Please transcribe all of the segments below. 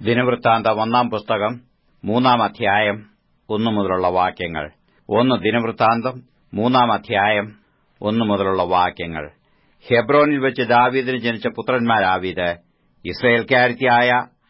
ദിനവൃത്താന്തം ഒന്നാം പുസ്തകം മൂന്നാം അധ്യായം ഒന്നു മുതലുള്ള വാക്യങ്ങൾ ഒന്ന് ദിനവൃത്താന്തം മൂന്നാം അധ്യായം ഒന്നു മുതലുള്ള വാക്യങ്ങൾ ഹെബ്രോനിൽ വെച്ച് ദാവീദിന് ജനിച്ച പുത്രന്മാരാവീത് ഇസ്രയേൽക്കാരത്തിയായ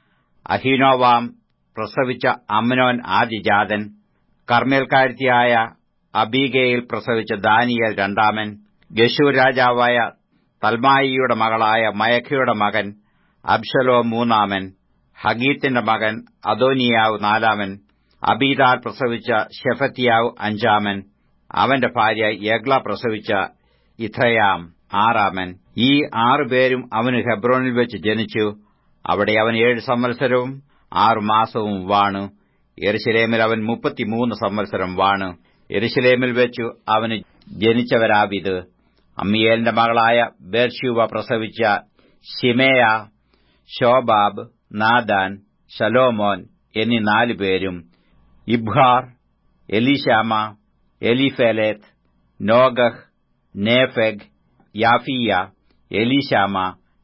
അഹീനോവാം പ്രസവിച്ച അമ്നോൻ ആദ്യജാതൻ കർമ്മേൽക്കാരത്തിയായ അബീഗയിൽ പ്രസവിച്ച ദാനിയേൽ രണ്ടാമൻ ഗശൂർ രാജാവായ തൽമായിയുടെ മകളായ മയഖയുടെ മകൻ അബ്ഷലോം മൂന്നാമൻ ഹഗീത്തിന്റെ മകൻ അദോനിയാവ് നാലാമൻ അബീദാൽ പ്രസവിച്ച ഷെഫത്തിയാവ് അഞ്ചാമൻ അവന്റെ ഭാര്യ യഗ്ല പ്രസവിച്ച ഇഥയാം ആറാമൻ ഈ ആറുപേരും അവന് ഹെബ്രോനിൽ വെച്ച് ജനിച്ചു അവിടെ അവൻ ഏഴ് സംവത്സരവും ആറു മാസവും വാണു എരുശലേമിൽ അവൻ മുപ്പത്തിമൂന്ന് സംവത്സരം വാണു എരുശലേമിൽ വെച്ചു അവന് ജനിച്ചവരാവിത് അമ്മിയേലിന്റെ മകളായ ബേർഷ്യൂവ പ്രസവിച്ച ഷിമേയ ഷോബാബ് നാദാൻ ശലോമോൻ എന്നീ നാലുപേരും ഇബ്ഹാർ എലീശാമ എലിഫേലേത്ത് നോഗഹ് നേഫെഗ് യാഫിയ എലീശാമ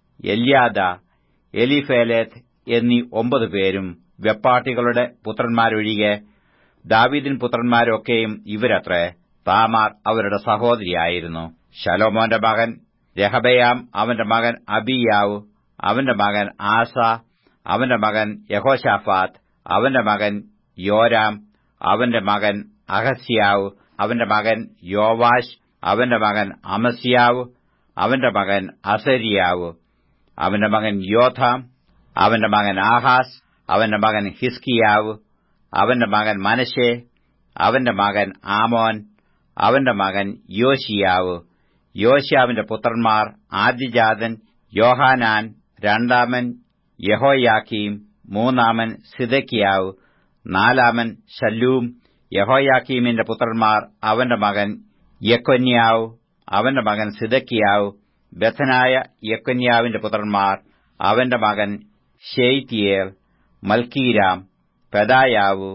എല്യാദ എലിഫേലേത്ത് എന്നീ ഒമ്പത് പേരും വെപ്പാട്ടികളുടെ പുത്രന്മാരൊഴികെ ദാവീദിൻ പുത്രന്മാരൊക്കെയും ഇവരത്രേ താമാർ അവരുടെ സഹോദരിയായിരുന്നു ശലോമോന്റെ മകൻ രഹബയാം അവന്റെ മകൻ അബിയാവ് അവന്റെ മകൻ ആസ അവന്റെ മകൻ യഹോഷാഫാത്ത് അവന്റെ മകൻ യോരാം അവന്റെ മകൻ അഹസ്യാവ് അവന്റെ മകൻ യോവാഷ് അവന്റെ മകൻ അമസ്യാവ് അവന്റെ മകൻ അസരിയാവ് അവന്റെ മകൻ യോഥാം അവന്റെ മകൻ ആഹാസ് അവന്റെ മകൻ ഹിസ്കിയാവ് അവന്റെ മകൻ മനശെ അവന്റെ മകൻ ആമോൻ അവന്റെ മകൻ യോശിയാവ് യോശിയാവിന്റെ പുത്രന്മാർ ആദ്യജാതൻ യോഹാനാൻ രണ്ടാമൻ യഹോയാക്കീം മൂന്നാമൻ സിദക്കിയാവ് നാലാമൻ ശല്ലൂം യഹോയാക്കീമിന്റെ പുത്രന്മാർ അവന്റെ മകൻ യക്കൊന്യാവ് അവന്റെ മകൻ സിദക്കിയാവ് ബഥനായ യക്കൊന്യാവിന്റെ പുത്രന്മാർ അവന്റെ മകൻ ഷെയ്ത്തിയേൽ മൽക്കീരാം പെദായാവു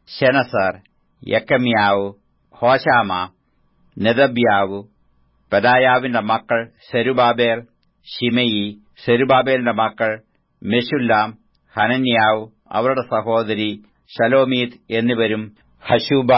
ശെനസർ യക്കമ്യാവു ഹോശാമ നെതബ്യാവു പെദായാവിന്റെ മക്കൾ സെരുബാബേൽ ഷിമയി സെരുബാബേലിന്റെ മക്കൾ മെഷുല്ലാം ഹനന്യാവ് അവരുടെ സഹോദരി ഷലോമീത് എന്നിവരും ഹഷൂബ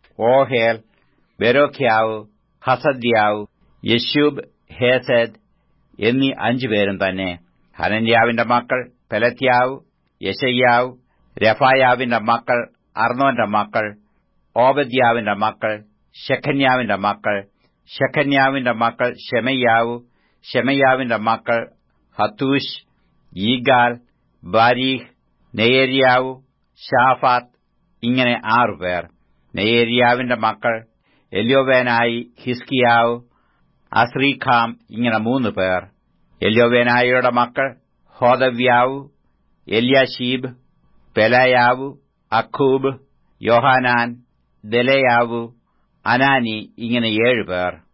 ഓഹേൽ ബെരോഖ്യാവ് ഹസദ്യാവ് യശൂബ് ഹേസദ് എന്നീ അഞ്ചുപേരും തന്നെ ഹനന്യാവിന്റെ മക്കൾ പെലത്യാവ് യശയ്യാവ് രഫായാവിന്റെ മക്കൾ അർണോന്റെ മക്കൾ ഓബദ്യാവിന്റെ മക്കൾ ഷെഖന്യാവിന്റെ മക്കൾ ഷെഖന്യാവിന്റെ മക്കൾ ഷെമയ്യാവു ഷെമയ്യാവിന്റെ മക്കൾ ഹത്തൂഷ് ഈഗാൽ ബാരീഹ് നെയേരിയാവു ഷാഫാത്ത് ഇങ്ങനെ ആറുപേർ നെയേരിയാവിന്റെ മക്കൾ എല്യോവേനായി ഹിസ്കിയാവ് അസ്രീഖാം ഇങ്ങനെ മൂന്ന് പേർ എല്യോവേനായിയുടെ മക്കൾ ഹോദവ്യാവു എല്യാഷീബ് പെലയാവു അഖൂബ് യോഹാനാൻ ദലയാവു അനാനി ഇങ്ങനെ ഏഴുപേർ